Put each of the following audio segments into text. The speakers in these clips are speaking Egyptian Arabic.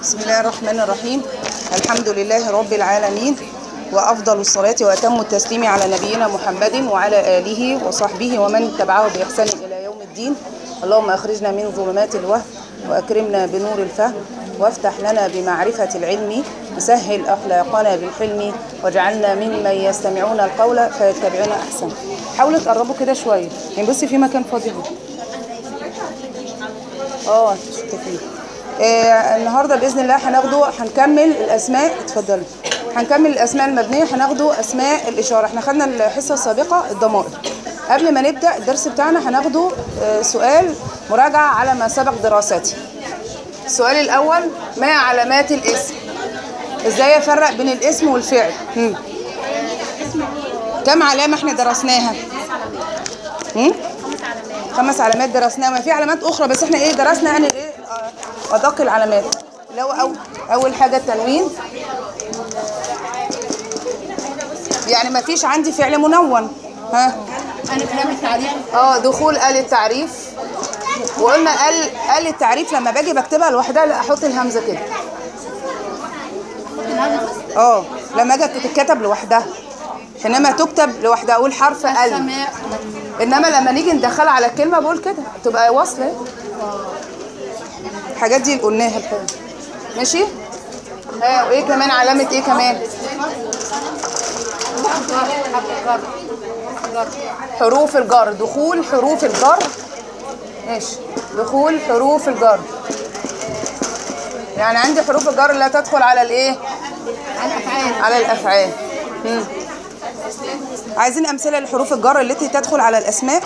بسم الله الرحمن الرحيم الحمد لله رب العالمين وأفضل الصلاة وأتم التسليم على نبينا محمد وعلى آله وصحبه ومن تبعه بإحسان إلى يوم الدين اللهم أخرجنا من ظلمات الوهم وأكرمنا بنور الفهم وافتح لنا بمعرفة العلم وسهل أخلاقنا بالحلم واجعلنا ممن يستمعون القول فيتبعون أحسن حاولوا تقربوا كده شوية يعني بصي في مكان فاضي اهو اه شفتي آه النهارده باذن الله هناخده هنكمل الاسماء اتفضلي هنكمل الاسماء المبنيه هناخده اسماء الاشاره احنا خدنا الحصه السابقه الضمائر قبل ما نبدا الدرس بتاعنا هناخده آه سؤال مراجعه على ما سبق دراسته السؤال الاول ما علامات الاسم ازاي افرق بين الاسم والفعل هم. كم علامه احنا درسناها هم؟ خمس علامات درسناها ما في علامات اخرى بس احنا ايه درسنا يعني ايه آه، ادق العلامات اللي هو أو اول حاجه التنوين يعني ما فيش عندي فعل منون ها انا كلام التعريف اه دخول ال التعريف وقلنا ال ال التعريف لما باجي بكتبها لوحدها لا احط الهمزه كده اه لما اجي تتكتب لوحدها انما تكتب لوحدها اقول حرف ال السماء انما لما نيجي ندخلها على الكلمه بقول كده تبقى واصله الحاجات دي اللي قلناها الحين ماشي ها وايه كمان علامه ايه كمان حروف الجر دخول حروف الجر ماشي دخول حروف الجر يعني عندي حروف الجر لا تدخل على الايه الافعال على الافعال مم. عايزين امثله لحروف الجر التي تدخل على الاسماء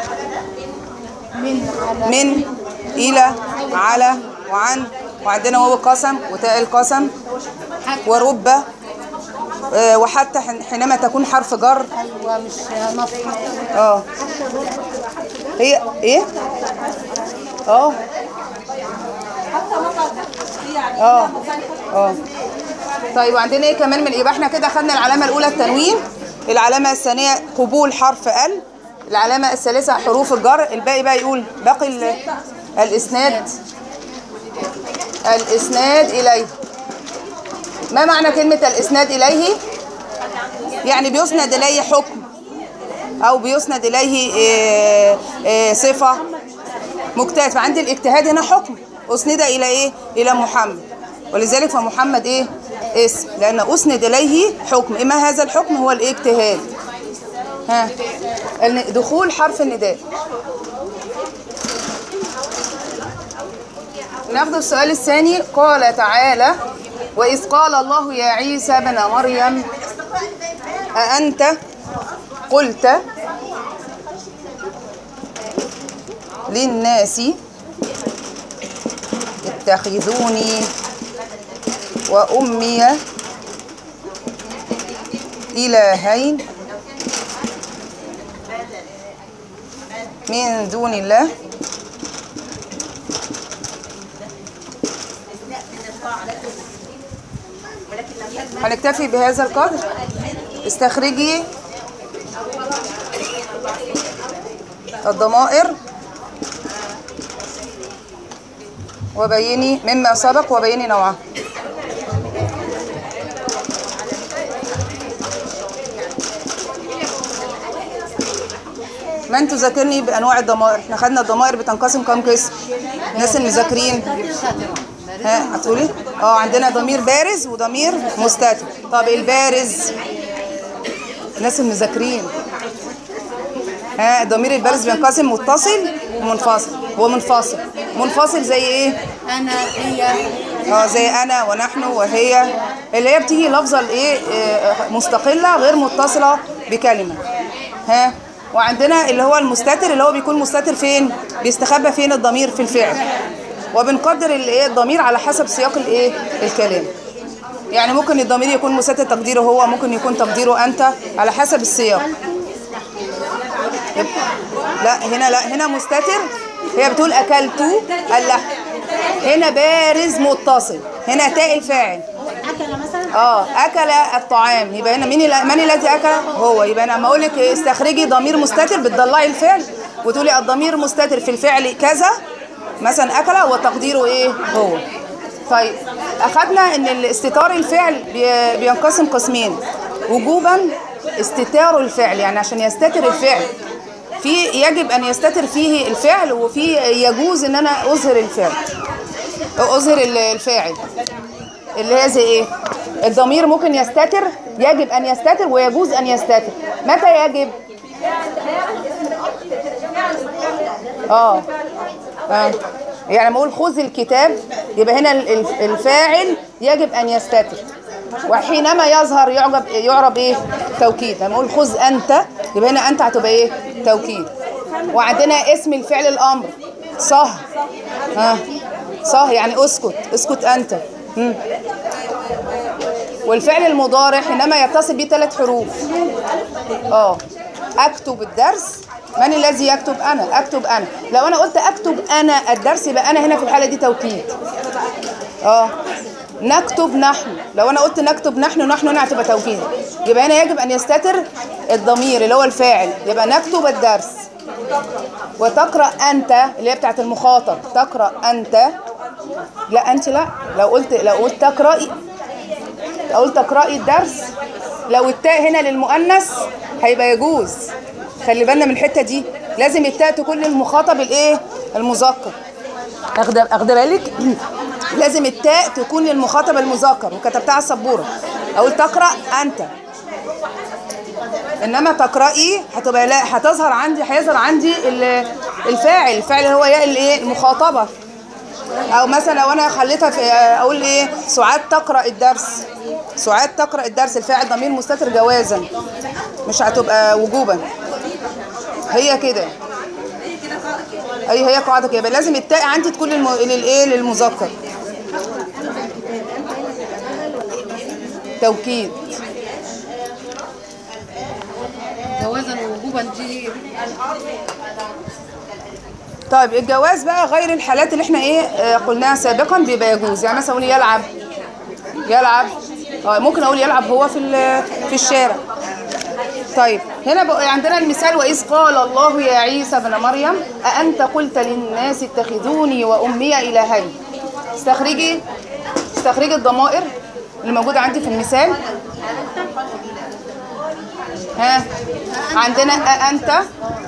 من على من الى على وعن وعندنا واو القسم وتاء القسم ورب آه، وحتى حين- حينما تكون حرف جر ايوه مش نص اه هي ايه اه اه اه طيب وعندنا ايه كمان من يبقى احنا كده خدنا العلامه الاولى التنوين العلامه الثانيه قبول حرف ال العلامه الثالثه حروف الجر الباقي بقى يقول باقي ال- الاسناد الاسناد اليه ما معنى كلمه الاسناد اليه يعني بيسند اليه حكم او بيسند اليه آه، آه، صفه مجتهد فعندي الاجتهاد هنا حكم اسند الى ايه الى محمد ولذلك فمحمد ايه اسم لان اسند اليه حكم اما هذا الحكم هو الاجتهاد ها الن- دخول حرف النداء ناخد السؤال الثاني قال تعالى وإذ قال الله يا عيسى ابن مريم أأنت قلت للناس اتخذوني وأمي إلهين من دون الله هنكتفي بهذا القدر استخرجي الضمائر وبيني مما سبق وبيني نوعه من تذكرني بانواع الضمائر احنا خدنا الضمائر بتنقسم كام قسم الناس المذاكرين ها هتقولي اه عندنا ضمير بارز وضمير مستتر طب البارز الناس المذاكرين ها الضمير البارز بينقسم متصل ومنفصل ومنفصل منفصل زي ايه انا هي اه زي انا ونحن وهي اللي هي بتيجي لفظه الايه آه، مستقله غير متصله بكلمه ها وعندنا اللي هو المستتر اللي هو بيكون مستتر فين بيستخبى فين الضمير في الفعل وبنقدر الايه الضمير على حسب سياق الايه الكلام يعني ممكن الضمير يكون مستتر تقديره هو ممكن يكون تقديره انت على حسب السياق لا هنا لا هنا مستتر هي بتقول اكلت اللحم هنا بارز متصل هنا تاء الفاعل اكل مثلا اه اكل الطعام يبقى هنا مين ال- من الذي اكل هو يبقى انا لما اقول لك استخرجي ضمير مستتر بتطلعي الفعل وتقولي الضمير مستتر في الفعل كذا مثلا اكل وتقديره ايه هو طيب اخدنا ان الاستتار الفعل بي- بينقسم قسمين وجوبا استتار الفعل يعني عشان يستتر الفعل في يجب ان يستتر فيه الفعل وفي يجوز ان انا اظهر الفعل أو اظهر ال- الفاعل اللي هي زي ايه الضمير ممكن يستتر يجب ان يستتر ويجوز ان يستتر متى يجب اه اه يعني لما اقول خذ الكتاب يبقى هنا ال- ال- الفاعل يجب ان يستتر وحينما يظهر يعجب يعرب ايه توكيد لما اقول خذ انت يبقى هنا انت هتبقى ايه توكيد وعندنا اسم الفعل الامر صه ها صه يعني اسكت اسكت انت مم. والفعل المضارع حينما يتصل به ثلاث حروف اه اكتب الدرس من الذي يكتب انا اكتب انا لو انا قلت اكتب انا الدرس يبقى انا هنا في الحاله دي توكيد اه نكتب نحن لو انا قلت نكتب نحن نحن هنا هتبقى توكيد يبقى هنا يجب ان يستتر الضمير اللي هو الفاعل يبقى نكتب الدرس وتقرا انت اللي هي بتاعت المخاطب تقرا انت لا انت لا لو قلت لو قلت تقراي لو قلت تقراي الدرس لو التاء هنا للمؤنث هيبقى يجوز خلي بالنا من الحته دي لازم التاء تكون للمخاطب الايه المذكر اخد اخد بالك لازم التاء تكون للمخاطب المذكر وكتبتها على السبوره اقول تقرا انت انما تقراي هتبقى لا هتظهر عندي هيظهر عندي ال- الفاعل الفاعل هو ياء الايه المخاطبه او مثلا لو انا خليتها في اقول ايه سعاد تقرا الدرس سعاد تقرا الدرس الفاعل ضمير مستتر جوازا مش هتبقى وجوبا هي كده اي هي قاعده كده يبقى لازم التاء عندي تكون للم... للايه للمذكر توكيد جوازا ووجوبا دي طيب الجواز بقى غير الحالات اللي احنا ايه آه، قلناها سابقا بيبقى يجوز يعني مثلا اقول يلعب يلعب اه ممكن اقول يلعب هو في ال- في الشارع طيب هنا بقى عندنا المثال واذ قال الله يا عيسى ابن مريم أأنت قلت للناس اتخذوني وأمي إلهين استخرجي استخرجي الضمائر اللي موجودة عندي في المثال ها عندنا أأنت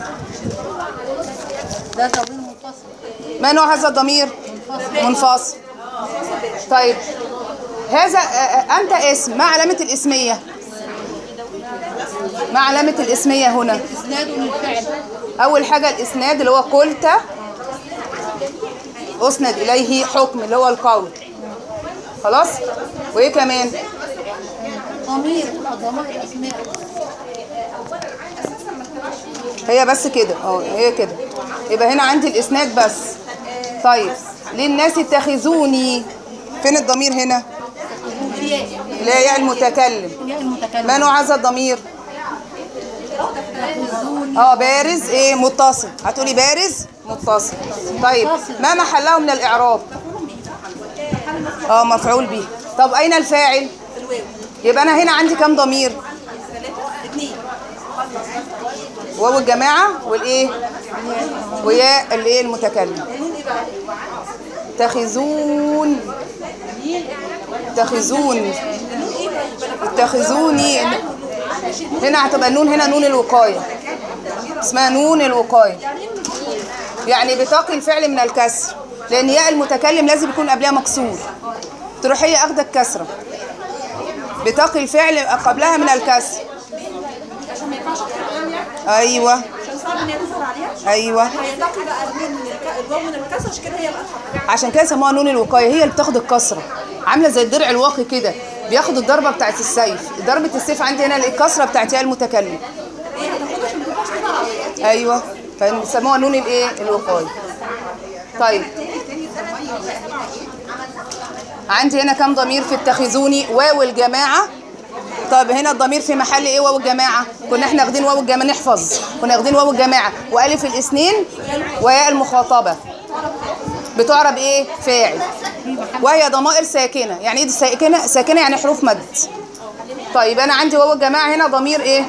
ده ضمير منفصل ما نوع هذا الضمير منفصل طيب هذا آه، آه، أنت اسم ما علامة الاسمية ما علامة الاسمية هنا اسناد للفعل أول حاجة الإسناد اللي هو قلت أسند إليه حكم اللي هو القول خلاص وإيه كمان ضمير ضمائر اسماء هي بس كده اه هي كده يبقى هنا عندي الإسناد بس طيب للناس اتخذوني فين الضمير هنا ياء اللي هي ياء المتكلم ياء المتكلم ما نوع هذا الضمير اه بارز ايه متصل هتقولي بارز متصل طيب ما محله من الاعراب اه مفعول به طب اين الفاعل يبقى انا هنا عندي كام ضمير واو الجماعه والايه وياء الايه المتكلم تخذون تخذون اتخذوني هنا هتبقى النون هنا نون الوقاية اسمها نون الوقاية يعني بتقي الفعل من الكسر لأن ياء المتكلم لازم يكون قبلها مكسور تروح هي أخدة الكسرة بتقي الفعل قبلها من الكسر أيوة عشان صعب ان هي تظهر عليها أيوة هيتقي بقى من الك- الواو من الكسر عشان كده هي الأصح عشان كده سموها نون الوقايه هي اللي بتاخد الكسره عامله زي الدرع الواقي كده بياخد الضربه بتاعت السيف ضربه السيف عندي هنا الكسره بتاعت ياء المتكلم هي هتاخدها عشان ما تنفعش تظهر عليها ايوه فسموها نون الايه الوقايه طيب عندي هنا كام ضمير في اتخذوني واو الجماعه طب هنا الضمير في محل ايه واو الجماعه كنا احنا واخدين واو الجماعه نحفظ كنا واخدين واو الجماعه والف الاثنين وياء المخاطبه بتعرب ايه فاعل وهي ضمائر ساكنه يعني ايه دي ساكنه ساكنه يعني حروف مد طيب انا عندي واو الجماعه هنا ضمير ايه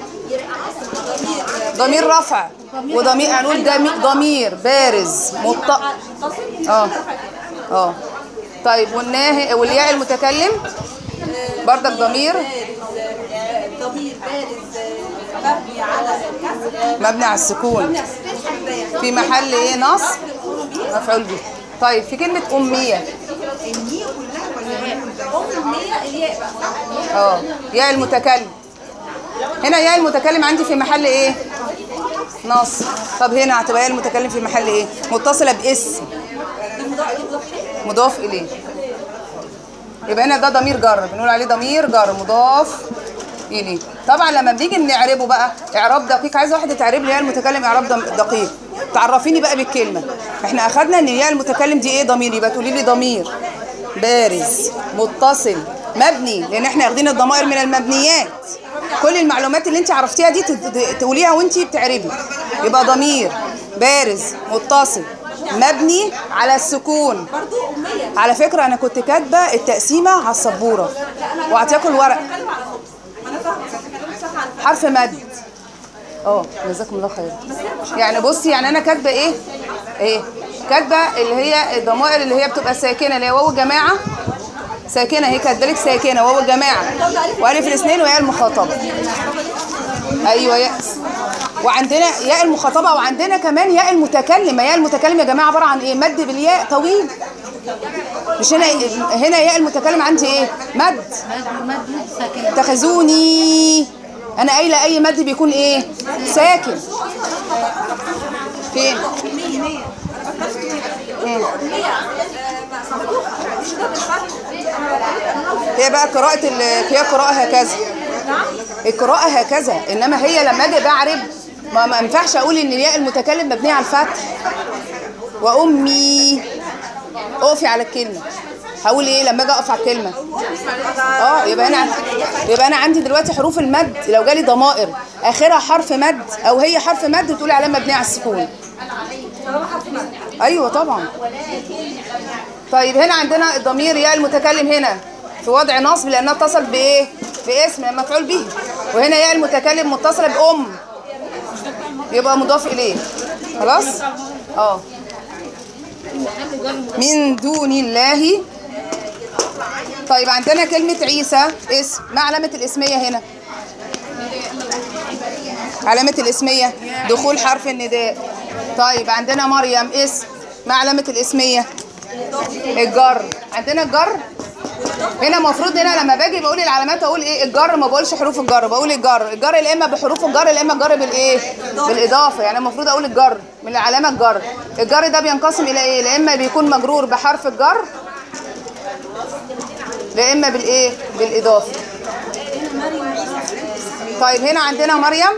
ضمير رفع وضمير هنقول دمي- ضمير بارز مط اه اه طيب والناهي والياء المتكلم بردك ضمير ضمير بارز آه، مبني على الكسر مبني على السكون مبني على السكون حرف في محل ايه نصب مفعول به طيب في كلمة أمية النية كلها ولا ام النية الياء بقى صح؟ اه ياء المتكلم هنا ياء المتكلم عندي في محل ايه نص طب هنا هتبقى ياء المتكلم في محل ايه متصلة باسم دي مضاف دي مضاف ليه؟ مضاف اليه يبقى هنا ده ضمير جر بنقول عليه ضمير جر مضاف اليه طبعا لما بنيجي نعربه بقى اعراب دقيق عايزه واحده تعرب لي ياء المتكلم اعراب دم- دقيق تعرفيني بقى بالكلمه احنا اخدنا ان ياء المتكلم دي ايه ضمير يبقى تقولي لي ضمير بارز متصل مبني لان احنا واخدين الضمائر من المبنيات كل المعلومات اللي انت عرفتيها دي تت- تقوليها وانت بتعربي يبقى ضمير بارز متصل مبني على السكون برضو امية على فكرة أنا كنت كاتبة التقسيمة على السبورة وأعطيكم الورق بتكلم على نقطة انا فاهمة صح كلامك صح على فكرة حرف مد اه جزاكم الله خير يعني بصي يعني أنا كاتبة إيه؟ إيه؟ كاتبة اللي هي الضمائر اللي هي بتبقى ساكنة اللي هي واو الجماعة ساكنة هي كاتبة لك ساكنة واو الجماعة وألف الاثنين وياء المخاطبة أيوه ياء وعندنا ياء المخاطبة وعندنا كمان ياء المتكلم ياء المتكلم يا جماعة عبارة عن إيه؟ مد بالياء طويل مش هنا هنا ياء المتكلم عندي إيه؟ مد مد مد ساكن اتخذوني انا قايله اي مد بيكون ايه ساكن فين مم. هي بقى قراءة ال- هي قراءة هكذا القراءة هكذا انما هي لما اجي بعرب ما ما ينفعش اقول ان الياء المتكلم مبنية على الفتح وامي اقفي على الكلمة هقول ايه لما اجي اقف على الكلمة اه يبقى انا يبقى انا عندي دلوقتي حروف المد لو جالي ضمائر اخرها حرف مد او هي حرف مد تقولي علامه مبنيه على السكون ايوه طبعا طيب هنا عندنا الضمير ياء المتكلم هنا في وضع نصب لانها اتصل بايه باسم مفعول به وهنا ياء المتكلم متصله بام يبقى مضاف اليه خلاص اه من دون الله طيب عندنا كلمة عيسى اسم ما علامة الاسمية هنا علامة الاسمية دخول حرف النداء طيب عندنا مريم اسم ما علامة الاسمية الجر عندنا الجر هنا المفروض هنا لما باجي بقول العلامات اقول ايه الجر ما بقولش حروف الجر بقول الجر الجر يا اما بحروف الجر يا اما الجر بالايه بالاضافه يعني المفروض اقول الجر من العلامه الجر الجر ده بينقسم الى ايه يا اما بيكون مجرور بحرف الجر يا اما بالايه بالاضافه طيب هنا عندنا مريم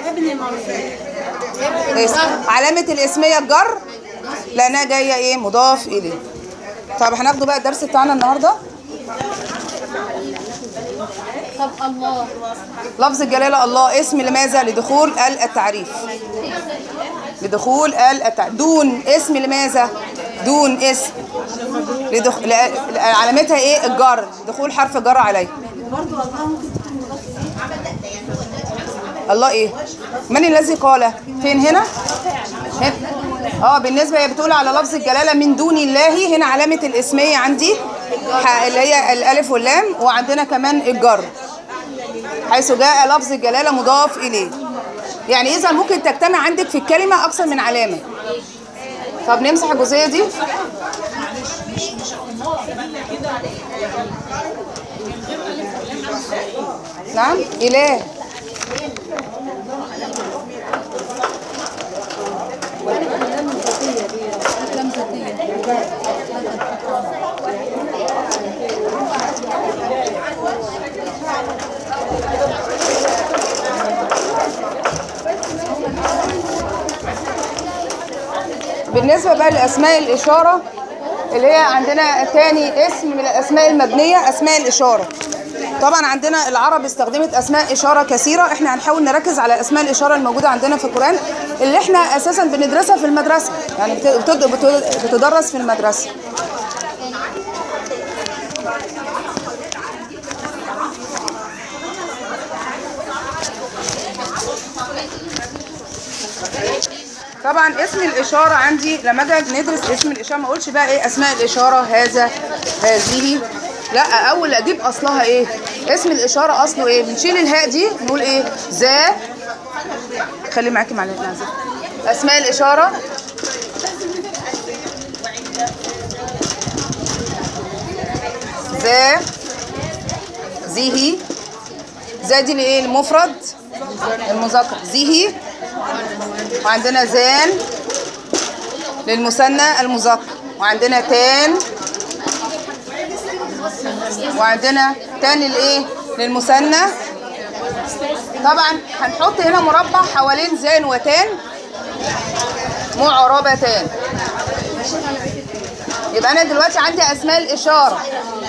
اسم علامه الاسميه الجر لانها جايه ايه مضاف اليه طب هناخده بقى الدرس بتاعنا النهارده طب الله لفظ الجلالة الله اسم لماذا لدخول ال التعريف لدخول ال التعريف دون اسم لماذا دون اسم لدخ... ل... ل- علامتها ايه الجر دخول حرف جر عليه الله ايه من الذي قال فين هنا هنا اه بالنسبه هي بتقول على لفظ الجلاله من دون الله هنا علامه الاسميه عندي ح- اللي هي الالف واللام وعندنا كمان الجر حيث جاء لفظ الجلالة مضاف إليه يعني إذا ممكن تجتمع عندك في الكلمة أكثر من علامة طب نمسح الجزئية دي نعم إله لم ذاتية بالنسبة بقى لأسماء الإشارة اللي هي عندنا تاني اسم من الأسماء المبنية أسماء الإشارة طبعا عندنا العرب استخدمت أسماء إشارة كثيرة احنا هنحاول نركز على أسماء الإشارة الموجودة عندنا في القرآن اللي احنا أساسا بندرسها في المدرسة يعني بت- بتد- بت- بتدرس في المدرسة طبعا اسم الاشاره عندي لما اجي ندرس اسم الاشاره ما اقولش بقى ايه اسماء الاشاره هذا هذه لا اول اجيب اصلها ايه اسم الاشاره اصله ايه بنشيل الهاء دي نقول ايه ذا خلي معاكي معلش نازل اسماء الاشاره ذا ذه ذا دي الايه المفرد المذكر ذه وعندنا زان للمثنى المذكر وعندنا تان وعندنا تاني الايه للمثنى طبعا هنحط هنا مربع حوالين زان وتان معربتان يبقى انا دلوقتي عندي اسماء الاشاره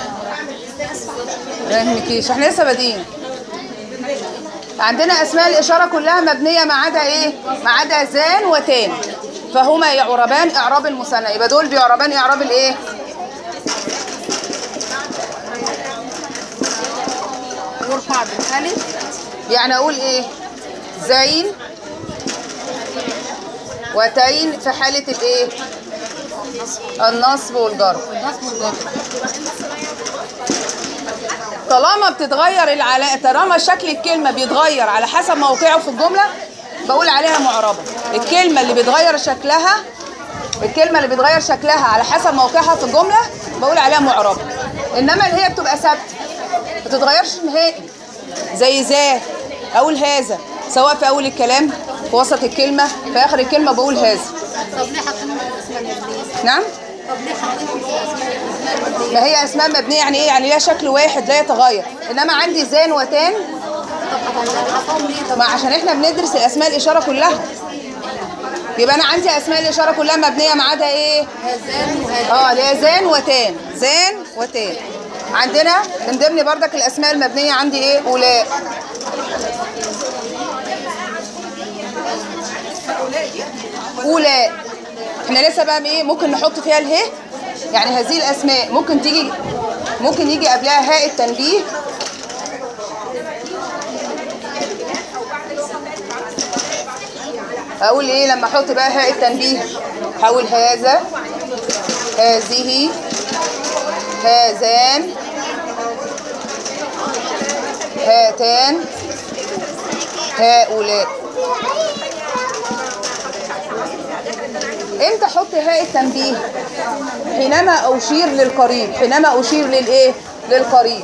ما يهمكيش احنا لسه بادئين عندنا اسماء الاشاره كلها مبنيه ما عدا ايه ما عدا زان وتان فهما يعربان اعراب المثنى يبقى دول بيعربان اعراب الايه يرفع بالالف يعني اقول ايه زين وتين في حاله الايه النصب والجر طالما بتتغير العلاقه طالما شكل الكلمه بيتغير على حسب موقعه في الجمله بقول عليها معربه الكلمه اللي بيتغير شكلها الكلمه اللي بيتغير شكلها على حسب موقعها في الجمله بقول عليها معربه انما اللي هي بتبقى ثابته ما بتتغيرش نهائي زي ذا اقول هذا سواء في اول الكلام في وسط الكلمه في اخر الكلمه بقول هذا طب ليه حاطين الاسماء المبنيه؟ نعم طب ليه حاطين الاسماء المبنيه؟ ما هي اسماء مبنيه يعني ايه يعني ليها شكل واحد لا يتغير انما عندي زان وتان طب حطهم ليه؟ طب ما عشان احنا بندرس الاسماء الاشاره كلها يبقى انا عندي اسماء الاشاره كلها مبنيه ما عدا ايه هذان وهذان اه اللي هي زان وتان زان وتان عندنا من ضمن بردك الاسماء المبنيه عندي ايه اولاء اولاء احنا لسه بقى ايه ممكن نحط فيها اله يعني هذه الاسماء ممكن تيجي ممكن يجي قبلها هاء التنبيه اقول ايه لما احط بقى هاء التنبيه هقول هذا هذه هذان هاتان هؤلاء امتى احط هاء التنبيه حينما اشير للقريب حينما اشير للايه للقريب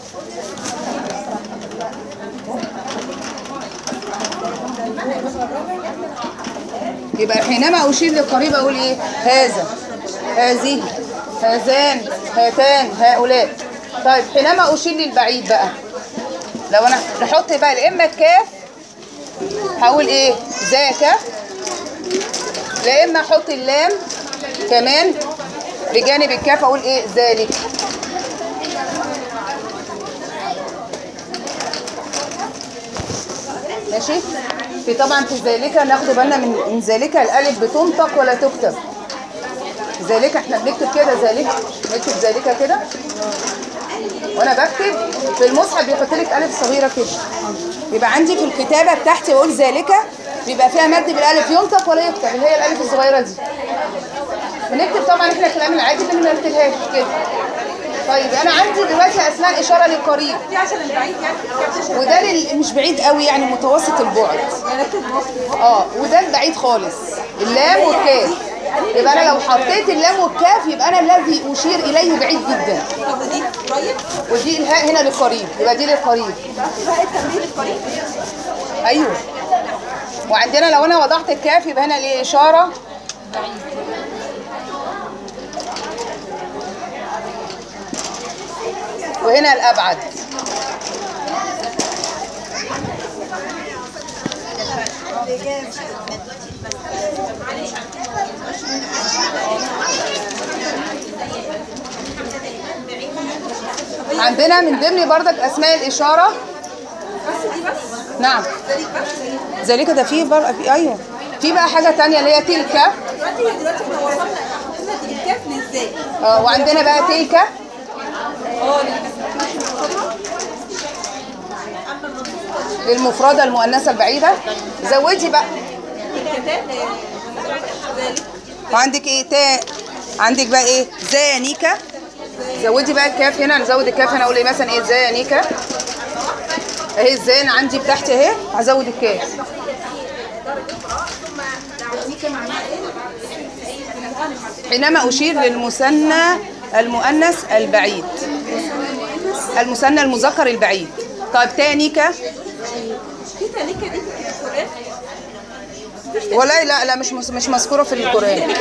يبقى حينما اشير للقريب اقول ايه هذا هذه هذان هاتان هؤلاء طيب حينما اشير للبعيد بقى لو انا نحط بقى يا اما الكاف هقول ايه ذاك لا اما احط اللام كمان بجانب الكاف اقول ايه ذلك ماشي في طبعا في ذلك ناخد بالنا من من ذلك الالف بتنطق ولا تكتب ذلك احنا بنكتب كده ذلك نكتب ذلك كده وانا بكتب في المصحف بيحط لك الف صغيره كده يبقى عندي في الكتابه بتاعتي بقول ذلك بيبقى فيها مد بالالف ينطق ولا يكتب اللي هي الالف الصغيره دي بنكتب طبعا احنا الكلام العادي اللي ما بنكتبهاش كده طيب انا عندي دلوقتي اسماء اشاره للقريب دي عشان البعيد يعني عشان وده لل- مش بعيد قوي يعني متوسط البعد نكتب مصر اه وده البعيد خالص اللام والكاف يبقى انا لو حطيت اللام والكاف يبقى انا الذي اشير اليه بعيد جدا طب ودي قريب ودي الهاء هنا للقريب يبقى دي للقريب بقى التمرين القريب ايوه وعندنا لو انا وضعت الكاف يبقى هنا الايه اشاره وهنا الابعد عندنا من ضمن بردك اسماء الاشاره بس دي بس نعم ذلك بس ذلك ده فيه بر... في ايوه في بقى حاجه تانية اللي هي تلك دلوقتي دلوقتي احنا وصلنا حطينا دي الكاف لازاي آه وعندنا بقى تلك اه للمفرده المؤنثه البعيده زودي بقى الكتاب ذلك وعندك ايه تاء عندك بقى ايه زانيكا زودي بقى الكاف هنا نزود الكاف هنا اقول ايه مثلا ايه ازاي يا نيكا اهي ازاي انا عندي بتاعتي اهي هزود الكاف حينما اشير للمثنى المؤنث البعيد المثنى المذكر البعيد طيب تاني نيكا في تلكه دي في القران ولا لا لا مش مش مذكوره في القران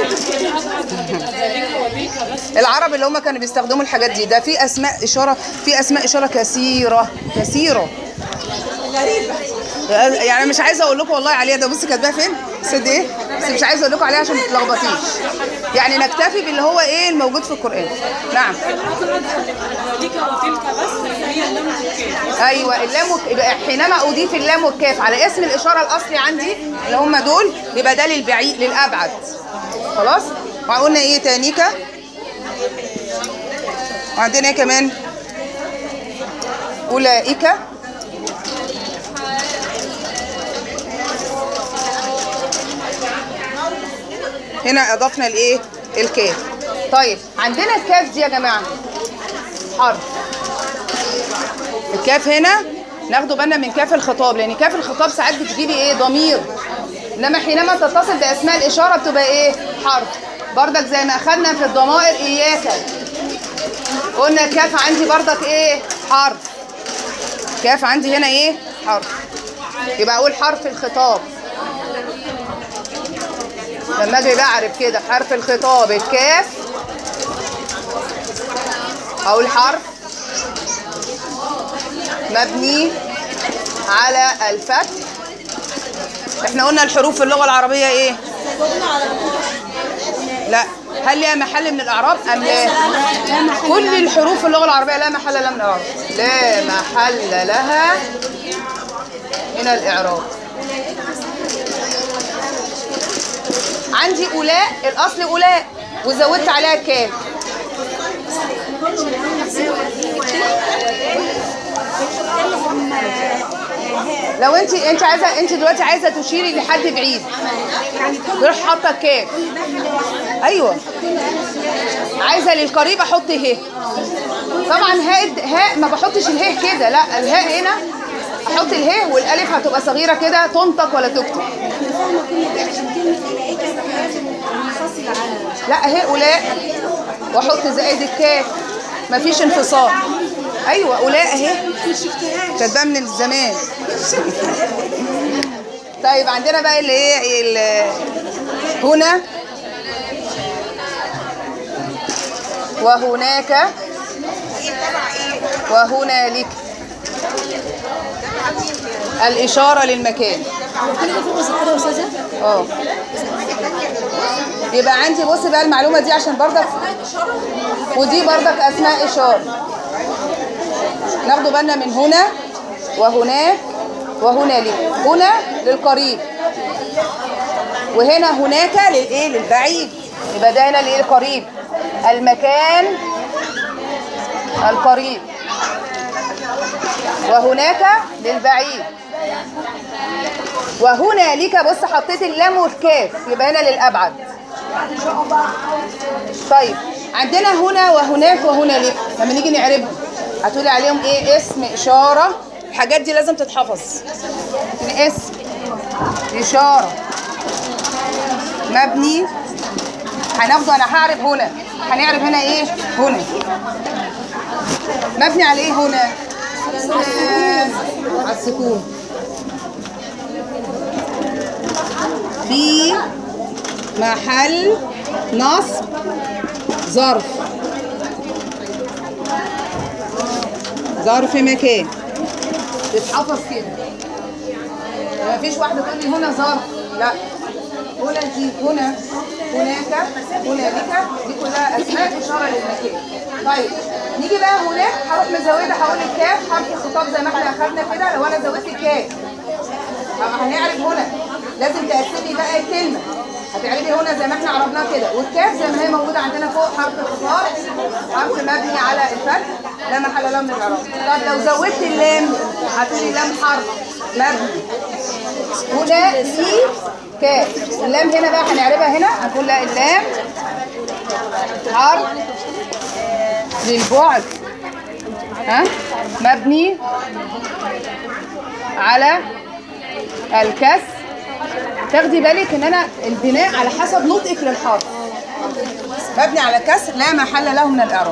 العرب اللي هم كانوا بيستخدموا الحاجات دي ده في اسماء اشاره في اسماء اشاره كثيره كثيره غريبه يعني مش عايزه اقول لكم والله عليها ده بصي كاتباها فين سد ايه بس مش عايزه اقول لكم عليها عشان ما تتلخبطيش يعني نكتفي باللي هو ايه الموجود في القران نعم ذلك وتلك بس هي اللام والكاف ايوه اللام والك... يبقى حينما اضيف اللام والكاف على اسم الاشاره الاصلي عندي اللي هم دول يبقى ده للبعيد للابعد خلاص وقلنا ايه تانيكا وعندنا ايه كمان اولئك هنا اضفنا الايه الكاف طيب عندنا الكاف دي يا جماعه حرف الكاف هنا ناخدوا بالنا من كاف الخطاب لان كاف الخطاب ساعات بتجيبي ايه ضمير انما حينما تتصل باسماء الاشاره بتبقى ايه حرف بردك زي ما اخدنا في الضمائر اياك قلنا كاف عندي بردك ايه حرف كاف عندي هنا ايه حرف يبقى اقول حرف الخطاب لما اجي بعرف كده حرف الخطاب الكاف اقول حرف مبني على الفتح احنا قلنا الحروف في اللغة العربية ايه لا هل ليها محل من الاعراب ام لا كل الحروف في اللغة العربية لا محل لها من الاعراب لا محل لها من الاعراب عندي اولاء الاصل اولاء وزودت عليها الكاف لو انت انت عايزه انت دلوقتي عايزه تشيري لحد بعيد تروح حاطه الكاف ايوه عايزه للقريب احط ه طبعا هاء هاء ما بحطش الهاء كده لا الهاء هنا احط الهاء والالف هتبقى صغيره كده تنطق ولا تكتب لا اهي اولاء واحط زائد الكاف مفيش انفصال ايوه اولاء اهي كاتباها من زمان طيب عندنا بقى اللي ايه ال- هنا وهناك وهنالك الإشارة للمكان اه يبقى عندي بص بقى المعلومة دي عشان برضك ودي برضك أسماء إشارة ناخدوا بالنا من هنا وهناك وهنالك هنا للقريب وهنا هناك للايه للبعيد يبقى ده هنا للايه القريب المكان القريب وهناك للبعيد وهنالك بص حطيت اللام والكاف يبقى هنا للابعد طيب عندنا هنا وهناك وهنالك لما نيجي نعربهم هتقولي عليهم ايه اسم اشاره الحاجات دي لازم تتحفظ اسم اشاره مبني هناخده انا هعرف هنا هنعرف هنا ايه هنا مبني على ايه هنا آه، على السكون في محل نصب ظرف ظرف مكان تتحفظ كده ما فيش واحده تقول لي هنا ظرف لا هنا دي هنا هناك هنالك دي كلها اسماء اشاره للمكان طيب نيجي بقى هناك هروح مزوده هقول الكاف حرف الخطاب زي ما احنا اخدنا كده لو انا زودت الكاف أما هنعرف هنا لازم تقسمي بقى الكلمه هتعرفي هنا زي ما احنا عرفناها كده والكاف زي ما هي موجوده عندنا فوق حرف الخطاب حرف مبني على الفتح لا محل له من الاعراب طب لو زودت اللام هتقولي لام حرف مبني هنا لي كاف اللام هنا بقى هنعربها هنا هنقول لا اللام حرف للبعد ها مبني على الكسر تاخدي بالك ان انا البناء على حسب نطقك للحرف مبني على كسر لا محل له من الاعراب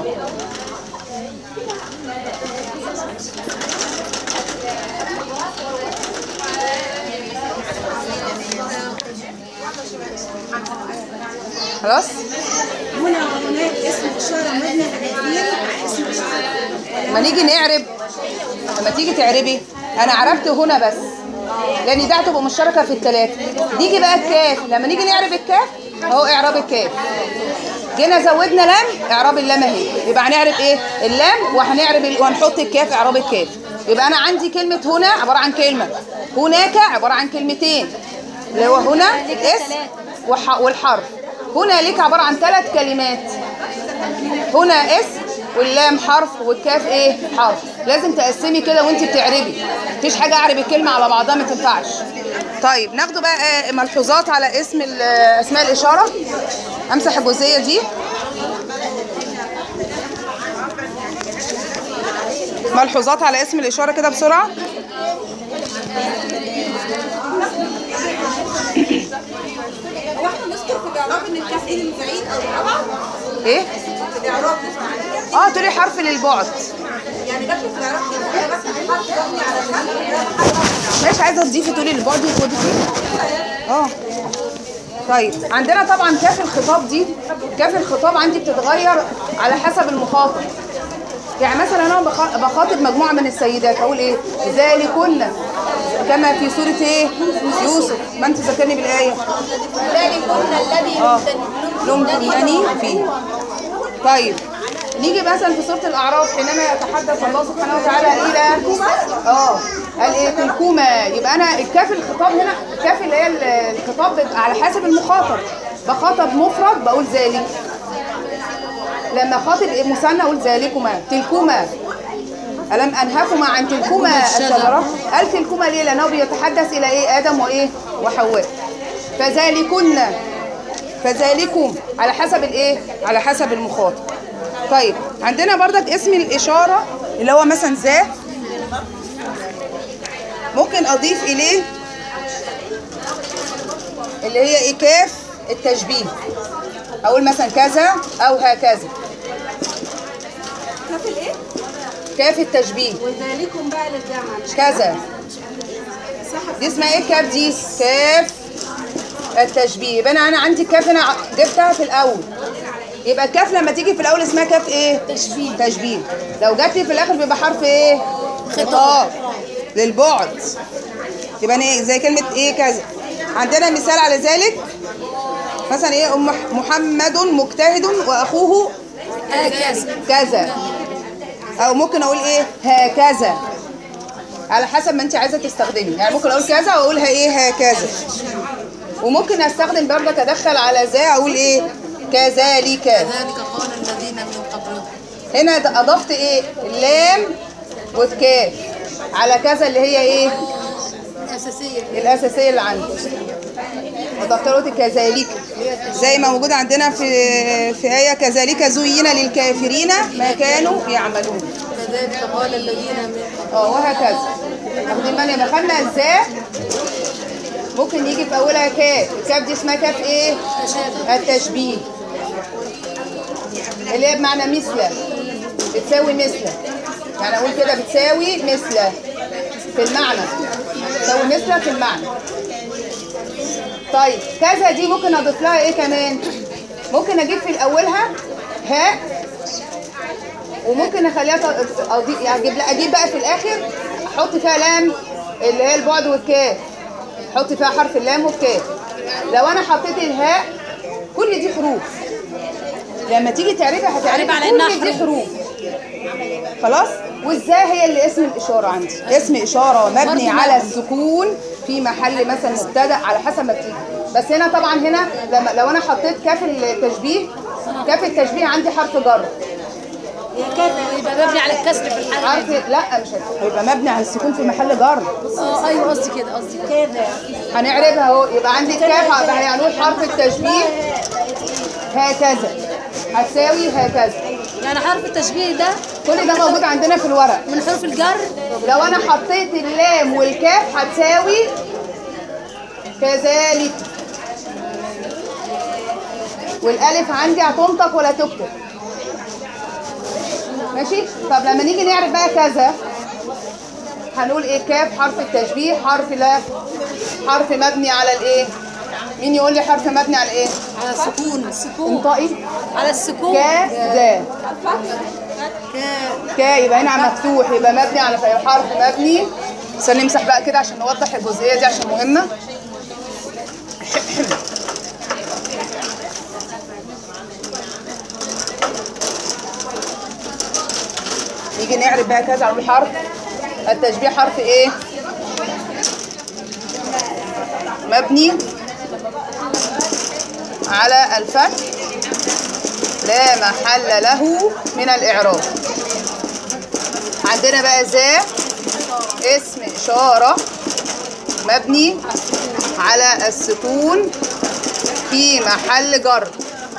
خلاص هنا وهناك اسم إشارة مبني على التغيير اسم إشارة لما نيجي نعرب لما تيجي تعربي انا عربت هنا بس لان دي هتبقى مشتركه في الثلاثه نيجي بقى الكاف لما نيجي نعرب الكاف اهو اعراب الكاف جينا زودنا لام اعراب اللام اهي يبقى هنعرب ايه اللام وهنعرب ال... وهنحط الكاف اعراب الكاف يبقى انا عندي كلمه هنا عباره عن كلمه هناك عباره عن كلمتين اللي هو هنا اسم وح... والحرف هنالك عباره عن ثلاث كلمات هنا اسم واللام حرف والكاف ايه حرف لازم تقسمي كده وانت بتعربي مفيش حاجه اعرب الكلمه على بعضها ما تنفعش طيب ناخده بقى آه، ملحوظات على اسم ال- آه، اسماء الاشاره امسح الجزئيه دي ملحوظات على اسم الاشاره كده بسرعه هو احنا نذكر في الإعراب إن الكاف إيه البعيد أو الرابعة ايه في الإعراب نسمع عن الكاف اه تقولي حرف للبعد يعني جات لي في الإعراب كده أنا بس حرف مبني على الكسر مش عايزه تضيفي تقولي البعد خدي اه طيب عندنا طبعا كاف الخطاب دي كاف الخطاب عندي بتتغير على حسب المخاطب يعني مثلا انا بخ- بخاطب مجموعه من السيدات اقول ايه ذلكن كما في سوره ايه يوسف ما انت ذكرني بالايه ذلكن الذي اه لمتنني لمتنني فيه طيب نيجي مثلا في سوره الاعراف حينما يتحدث الله سبحانه وتعالى الى اه قال ايه تلكما يبقى انا الكاف الخطاب هنا الكاف اللي هي ال- الخطاب بيبقى على حسب المخاطب بخاطب مفرد بقول ذلك لما خاطب مثنى اقول ذلكما تلكما ألم أنهكما عن تلكما الشجرة؟ قال تلكما ليه؟ لأنه بيتحدث إلى إيه؟ آدم وإيه؟ وحواء. فذلكن فذلكم على حسب الإيه؟ على حسب المخاطب. طيب عندنا بردك اسم الإشارة اللي هو مثلا ذا ممكن أضيف إليه اللي هي إيه كاف التشبيه. أقول مثلا كذا أو هكذا. كاف الإيه؟ كاف التشبيه. وذلكم بقى للجامعة مش كذا دي اسمها ايه الكاف دي كاف التشبيه يبقى انا انا عندي كاف انا ع- جبتها في الاول يبقى الكاف لما تيجي في الاول اسمها كاف ايه تشبيه تشبيه لو جت لي في الاخر بيبقى حرف ايه خطاب للبعد يبقى أنا ايه زي كلمه ايه كذا عندنا مثال على ذلك مثلا ايه ام محمد مجتهد واخوه كذا او ممكن اقول ايه هكذا على حسب ما انت عايزه تستخدمي يعني ممكن اقول كذا واقولها ايه هكذا وممكن استخدم برضك ادخل على ذا اقول ايه كذلك ذلك قال الذين من قبلهم هنا د- اضفت ايه اللام والكاف على كذا اللي هي ايه الأساسية الاساسيه اللي عندي وضفت له كذلك زي ما موجود عندنا في في ايه كذلك زين للكافرين ما كانوا يعملون كذلك قال الذين من اه وهكذا واخدين بالنا دخلنا ازاي ممكن يجي في اولها كاف الكاف دي اسمها كاف ايه التشبيه اللي هي بمعنى مثله بتساوي مثله يعني اقول كده بتساوي مثله في المعنى بتساوي مثله في المعنى طيب كذا دي ممكن اضيف لها ايه كمان ممكن اجيب في اولها هاء وممكن اخليها ت- أضيف يعني اجيب لا اجيب بقى في الاخر احط فيها لام اللي هي البعد والكاف احط فيها حرف اللام والكاف لو انا حطيت الهاء كل دي حروف لما تيجي تعرفي هتعرفي على كل إنها دي حروف خلاص والزاء هي اللي اسم الاشاره عندي اسم اشاره مبني على السكون في محل مثلا مبتدا على حسب ما بتيجي بس هنا طبعا هنا لما لو انا حطيت كاف التشبيه كاف التشبيه عندي حرف جر يبقى مبني على الكسر في الحالة عارف لا مش هت- هيبقى مبني على السكون في محل جر اه ايوه قصدي كده قصدي كده هنعربها اهو يبقى عندي الكاف هيبقى هنقول حرف التشبيه هكذا هتساوي هكذا يعني حرف التشبيه ده كل ده موجود عندنا في الورق من حروف الجر لو انا حطيت اللام والكاف هتساوي كذلك والالف عندي هتنطق ولا تكتب ماشي طب لما نيجي نعرف بقى كذا هنقول ايه كاف حرف التشبيه حرف لا حرف مبني على الايه مين يقول لي حرف مبني على ايه على السكون السكون انطقي على السكون كذا كا يبقى هنا مفتوح يبقى مبني على فعل حرف مبني بس نمسح بقى كده عشان نوضح الجزئيه دي عشان مهمه نيجي نعرف بقى كذا على الحرف التشبيه حرف ايه مبني على الفتح لا محل له من الإعراب عندنا بقى ذا اسم إشارة مبني على السكون في محل جر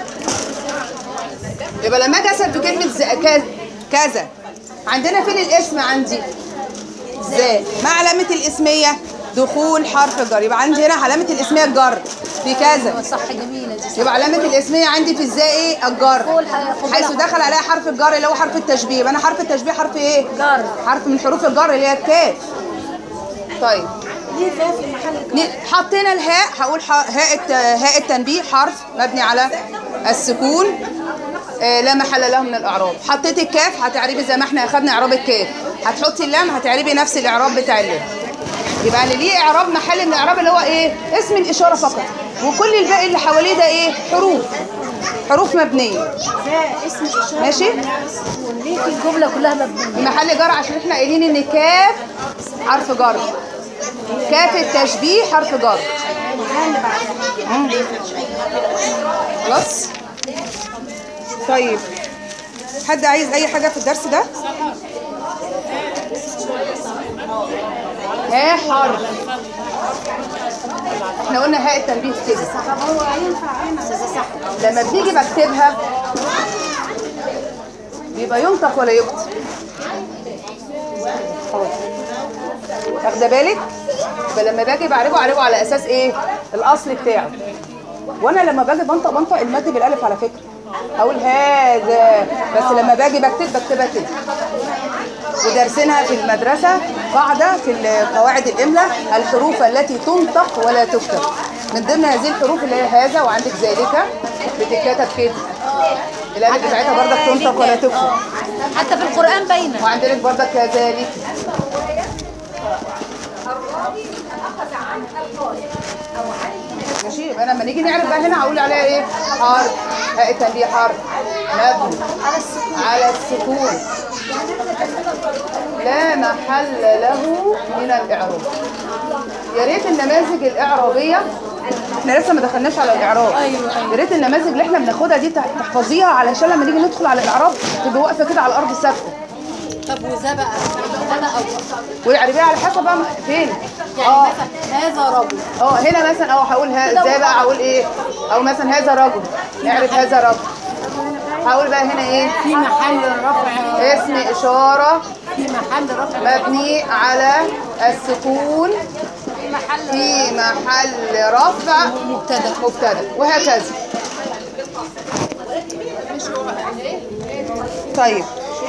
يبقى لما اجي اسال في كلمه ذا كذا كذا عندنا فين الاسم عندي ذا ما علامه الاسميه دخول حرف جر يبقى عندي هنا علامه الاسميه الجر في كذا صح جميلة دي يبقى علامة الاسمية عندي في ازاي ايه الجر قول ح- قول حيث لها. دخل عليها حرف الجر اللي هو حرف التشبيه يبقى انا حرف التشبيه حرف ايه جر. حرف من حروف الجر اللي هي الكاف طيب ليه كاف في محل ن- حطينا الهاء هقول ح- هاء الت- هاء التنبيه حرف مبني على السكون آه، لا محل له من الاعراب حطيت الكاف هتعربي زي ما احنا اخدنا اعراب الكاف هتحطي اللام هتعربي نفس الاعراب بتاع اللام يبقى اللي ليه اعراب محل من الاعراب اللي هو ايه اسم الاشاره فقط وكل الباقي اللي حواليه ده ايه حروف حروف مبنيه ده اسم اشاره ماشي ليه في الجملة كلها مبنية محل جر عشان احنا قايلين ان كاف حرف جر كاف التشبيه حرف جر مم. خلاص طيب حد عايز اي حاجه في الدرس ده ها حرف احنا قلنا هاء التنبيه كده طب هو ينفع هنا لما بنيجي بكتبها بيبقى ينطق ولا يكتب أهو. واخده بالك يبقى لما باجي بعربه اعربه على اساس ايه الاصل بتاعه وانا لما باجي بنطق بنطق المد بالالف على فكره اقول هذا بس لما باجي بكتب بكتبها كده ودرسنا في المدرسة قاعدة في قواعد الإملاء الحروف التي تنطق ولا تكتب من ضمن هذه الحروف اللي هي هذا وعندك ذلك بتتكتب كده الألف بتاعتها برضك تنطق ولا تكتب حتى في القرآن باينة وعندك برضك كذلك ماشي يبقى لما نيجي نعرف بقى هنا هقول عليها ايه حرف هاء التنبيه حرف مبني على السكون على السكون لا محل له من الاعراب يا ريت النماذج الاعرابيه احنا لسه ما دخلناش على الاعراب أيوة، أيوة. يا ريت النماذج اللي احنا بناخدها دي تحفظيها علشان لما نيجي ندخل على الاعراب تبقى واقفه كده على الارض ثابته طب وذا بقى ده بقى أول والعربيه على حسب بقى فين يعني اه مثلا هذا رجل اه هنا مثلا اه هقول ها- ازاي بقى هقول ايه او مثلا هذا رجل اعرف هذا رجل هقول بقى هنا ايه في محل رفع اسم اشاره في محل رفع مبني على السكون في محل في محل رفع مبتدأ مبتدا وهكذا طيب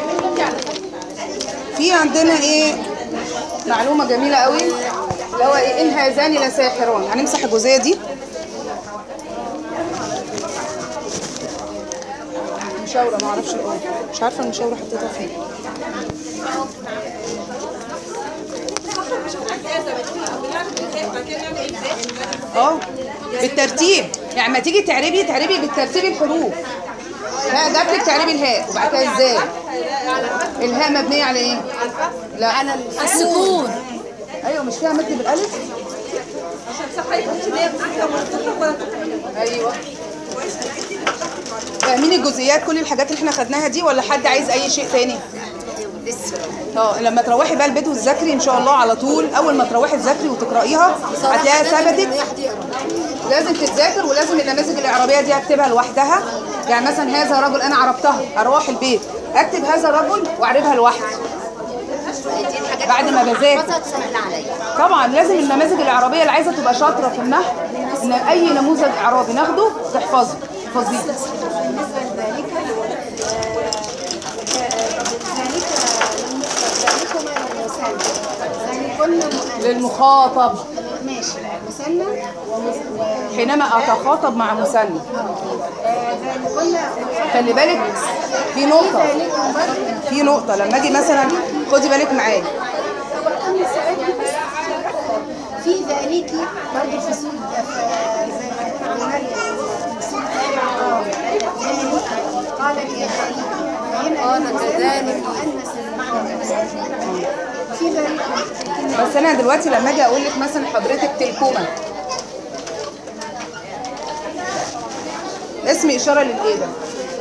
في عندنا ايه معلومه جميله قوي اللي هو ايه ان هذان لساحران هنمسح الجزئيه دي مشاوره ما اعرفش الايه مش عارفه المشاوره حطيتها فين اه بالترتيب يعني ما تيجي تعربي تعربي بالترتيب الحروف ها جات لك تعربي الهاء وبعد كده ازاي الهاء مبنيه على ايه لا على السكون ايوه مش فيها مد بالالف ايوه فاهمين الجزئيات كل الحاجات اللي احنا خدناها دي ولا حد عايز اي شيء تاني اه لما تروحي بقى البيت وتذاكري ان شاء الله على طول اول ما تروحي تذاكري وتقرايها هتلاقيها ثبتت لازم تتذاكر ولازم النماذج الاعرابيه دي اكتبها لوحدها يعني مثلا هذا رجل انا عرفتها اروح البيت اكتب هذا الرجل واعربها لوحدي بعد ما بذاكر طبعا لازم النماذج الاعرابيه اللي عايزه تبقى شاطره في النحو ان اي نموذج اعرابي ناخده تحفظه تحفظيه بالنسبة لذلك ذلك ذلكما المثنى ذلكن للمخاطب ماشي مثنى حينما اتخاطب مع مثنى ذلكن خلي بالك في نقطه في نقطه لما اجي مثلا خدي بالك معايا في ذلك برضه في سورة في مريم ذلك قالت يا خليل قال كذلك في ذلك بس انا دلوقتي لما اجي اقول لك مثلا حضرتك تلكومه اسم اشاره للايه ده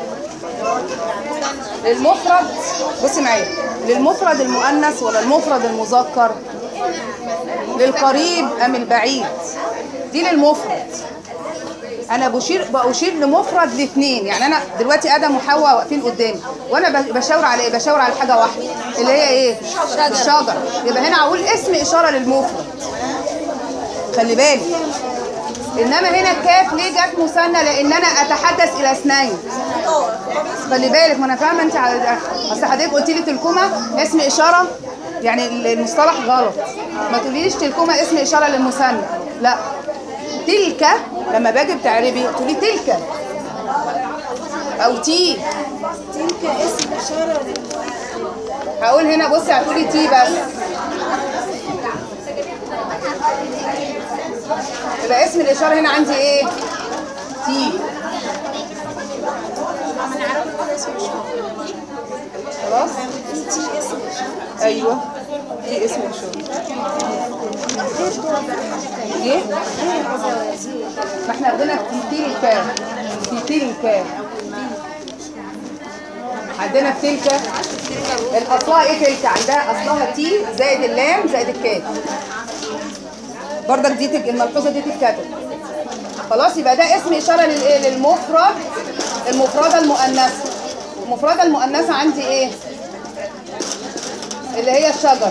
للمفرد بصي معايا للمفرد المؤنث ولا المفرد المذكر للقريب ام البعيد دي للمفرد انا بشير بشير لمفرد لاثنين يعني انا دلوقتي ادم وحواء واقفين قدامي وانا ب- بشاور على ايه بشاور على حاجه واحده اللي هي ايه الشجر يبقى هنا اقول اسم اشاره للمفرد خلي بالك انما هنا الكاف ليه جت مثنى لان انا اتحدث الى اثنين خلي بالك ما انا فاهمه انت على- اصل حضرتك قلت لي تلكمه اسم اشاره يعني المصطلح غلط ما تقوليش تلكمه اسم اشاره للمثنى لا تلك لما باجي بتعربي تقولي تلك او تي تلك اسم إشارة لل هقول هنا بصي هتقولي تي بس يبقى اسم الاشاره هنا عندي ايه تي خلاص ايوه دي اسم الاشاره ايه ما احنا عندنا في تلك في تلك عندنا في تلك الاصلها ايه تلك عندها اصلها تي زائد اللام زائد الكاف برضك دي تك... الملحوظه دي تتكتب خلاص يبقى ده اسم اشاره للايه للمفرد المفرده المؤنثه المفرده المؤنثه عندي ايه اللي هي الشجره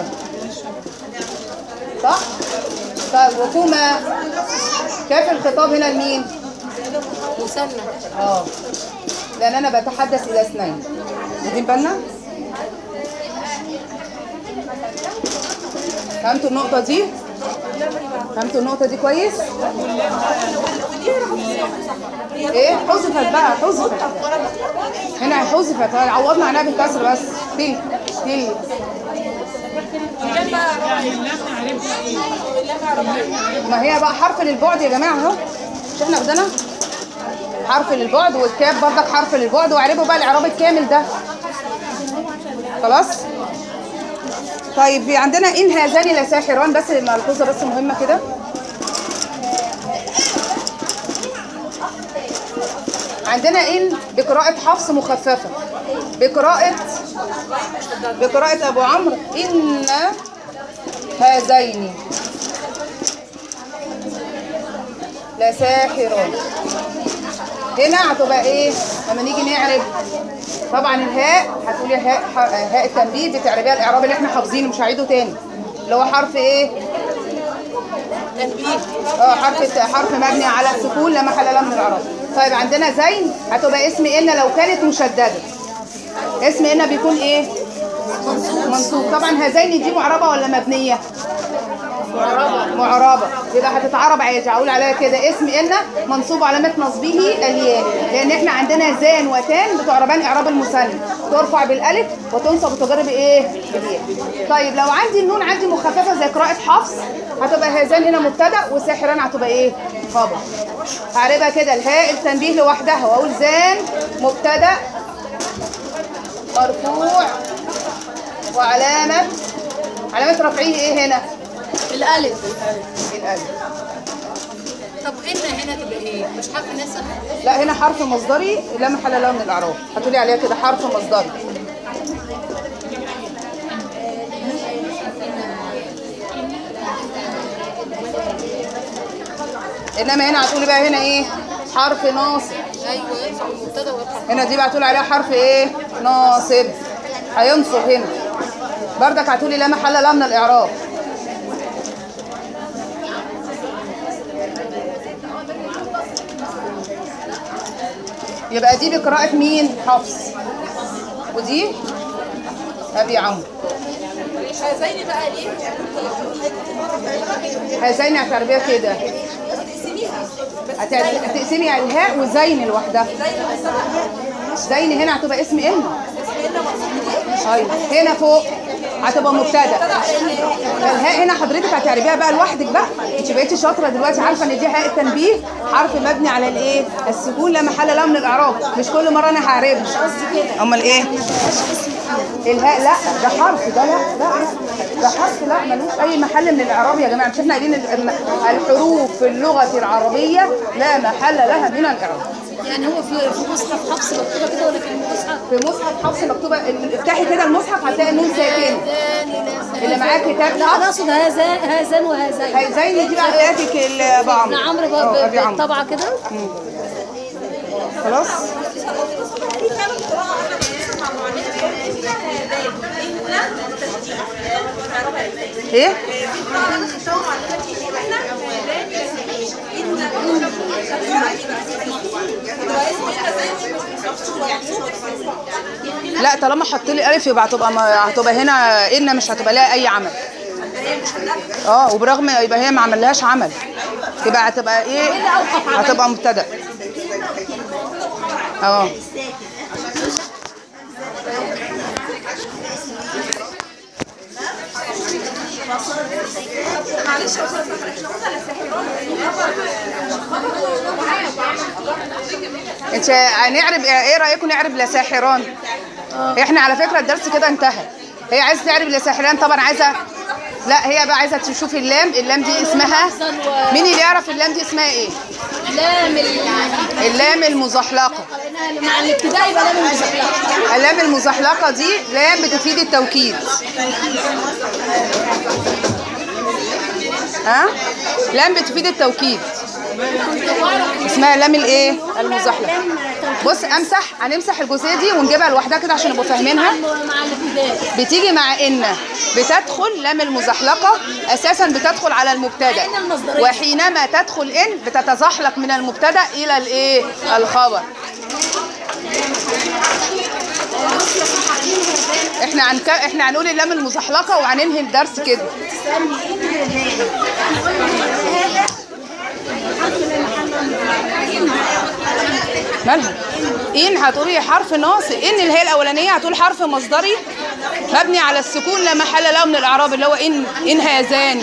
صح طيب وكما كيف الخطاب هنا لمين مثنى اه لان انا بتحدث الى اثنين واخدين بالنا فهمتوا النقطة دي؟ فهمتوا النقطة دي كويس؟ ايه حذفت بقى حذفت هنا حذفت عوضنا عنها بالكسر بس تلك تلك ما هي بقى حرف للبعد يا جماعة اهو مش احنا بدنا حرف للبعد والكاف برضك حرف للبعد واعربوا بقى الاعراب الكامل ده خلاص طيب في عندنا ان هذان لساحران بس ملحوظه بس مهمه كده عندنا ان بقراءة حفص مخففة بقراءة بقراءة أبو عمرو إن هذين لساحران هنا هتبقى ايه لما نيجي نعرب طبعا الهاء هتقولي هاء هاء التنبيه بتعربيها الاعراب اللي احنا حافظينه مش هعيده تاني اللي هو حرف ايه تنبيه اه حرف حرف مبني على السكون لا محل له من الاعراب طيب عندنا زين هتبقى اسم ان لو كانت مشدده اسم ان بيكون ايه منصوب طبعا هذين دي معربه ولا مبنيه معربه معربه يبقى هتتعرب عادي هقول عليها كده اسم ان منصوب علامه نصبه الياء لان احنا عندنا زان وتان بتعربان اعراب المثنى ترفع بالالف وتنصب وتجر بايه بالياء طيب لو عندي النون عندي مخففه زي قراءه حفص هتبقى هذان هنا مبتدا وساحران هتبقى ايه خبر هعربها كده الهاء التنبيه لوحدها واقول زان مبتدا مرفوع وعلامه علامه رفعه ايه هنا الالف الالف طب ان هنا تبقى ايه مش حرف نسب لا هنا حرف مصدري لا محل له من الاعراب هتقولي عليها كده حرف مصدري انما هنا هتقولي بقى هنا ايه حرف ناصب ايوه يرفع المبتدا ويرفع هنا دي بقى تقول عليها حرف ايه ناصب هينصب هنا بردك هتقولي لا محل لها من الاعراب يبقى دي بقراءة مين حفص ودي ابي عمرو هذين بقى ليه؟ هذين هتعربيها كده هت- هتقسمي الهاء وزين لوحدها زين هنا هتبقى اسم ان ايوه هنا فوق هتبقى مبتدا الهاء هنا حضرتك هتعربيها بقى لوحدك بقى انت بقيتي شاطره دلوقتي عارفه ان دي هاء التنبيه حرف مبني على الايه السكون لا محل له من الاعراب مش كل مره انا هعربها امال ايه الهاء لا ده حرف ده لا لا ده حرف لا ملوش اي محل من الاعراب يا جماعه مش احنا قايلين الم- الحروف في اللغه العربيه لا محل لها من الاعراب يعني هو في في مصحف حفص مكتوبه كده ولا في المصحف؟ في مصحف حفص مكتوبه ال- افتحي كده المصحف هتلاقي النون ساكنه اللي معاك كتاب لا انا حفص اقصد هذا هذان وهذين هيزين دي بقى اياتك ابو عمرو ابن عمرو اه، بقى ابي عمرو بالطبعه كده خلاص ايه لا طالما حط لي الف يبقى هتبقى ما هتبقى هنا ان مش هتبقى لها اي عمل اه وبرغم يبقى هي ما عملهاش عمل يبقى هتبقى ايه هتبقى مبتدا اه انت هنعرب ايه رايكم نعرب لساحران احنا على فكره الدرس كده انتهى هي عايزه تعرب لساحران طبعا عايزه لا هي بقى عايزه تشوف اللام اللام دي اسمها مين اللي يعرف اللام دي اسمها ايه لام اللام المزحلقه ال- مع الابتدائي يبقى لام المزحلقه اللام المزحلقه دي لام بتفيد التوكيد ها لام بتفيد التوكيد اسمها لام الايه المزحلقه بص امسح هنمسح الجزئيه دي ونجيبها لوحدها كده عشان نبقوا فاهمينها مع الابتدائي بتيجي مع ان بتدخل لام المزحلقه اساسا بتدخل على المبتدا إن المصدرية. وحينما تدخل ان بتتزحلق من المبتدا الى الايه الخبر احنا هنك... احنا هنقول اللام المزحلقه وهننهي الدرس كده مالها ان هتقولي حرف ناصب ان اللي هي الاولانيه هتقول حرف مصدري مبني على السكون لا محل له من الاعراب اللي هو ان ان هذان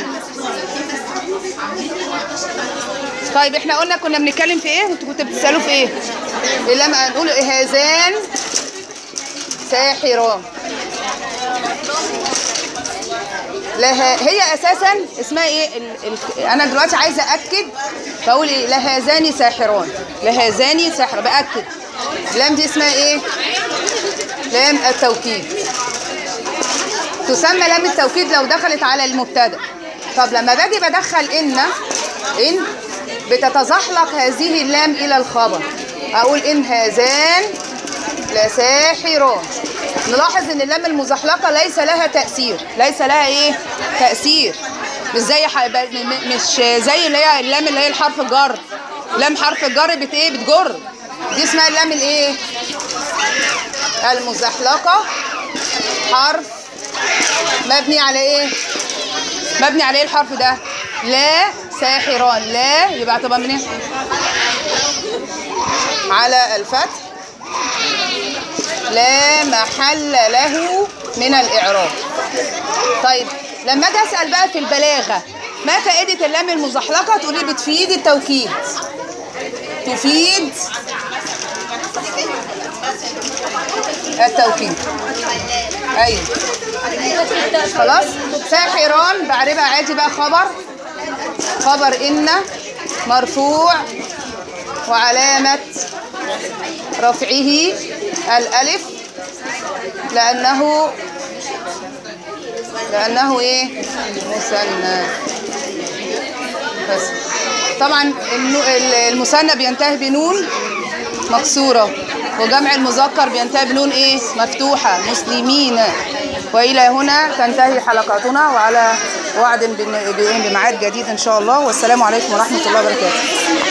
طيب احنا قلنا كنا بنتكلم في ايه انتوا كنتوا بتسالوا في ايه لما نقول هذان ساحران لها هي اساسا اسمها ايه ال... ال... انا دلوقتي عايزه اكد بقول ايه لهذان ساحران لهذان ساحر باكد لام دي اسمها ايه لام التوكيد تسمى لام التوكيد لو دخلت على المبتدا طب لما باجي بدخل ان ان بتتزحلق هذه اللام الى الخبر اقول ان هذان لساحران نلاحظ ان اللام المزحلقه ليس لها تاثير ليس لها ايه تاثير مش زي ح... ب- م- م- مش زي اللي هي اللام اللي هي الحرف الجر لام حرف الجر بت ايه بتجر دي اسمها اللام الايه المزحلقه حرف مبني على ايه مبني على ايه الحرف ده لا ساحران لا يبقى هتبقى منين على الفتح لا محل له من الإعراب طيب لما اجي اسال بقى في البلاغه ما فائده اللام المزحلقه تقولي بتفيد التوكيد تفيد التوكيد ايوه خلاص ساحران بعربها عادي بقى خبر خبر ان مرفوع وعلامه رفعه الالف لانه لانه ايه مثنى بس طبعا النو- ال- المثنى بينتهي بنون مكسوره وجمع المذكر بينتهي بنون ايه مفتوحة مسلمين وإلى هنا تنتهي حلقاتنا وعلى وعد بن- بميعاد جديد إن شاء الله والسلام عليكم ورحمة الله وبركاته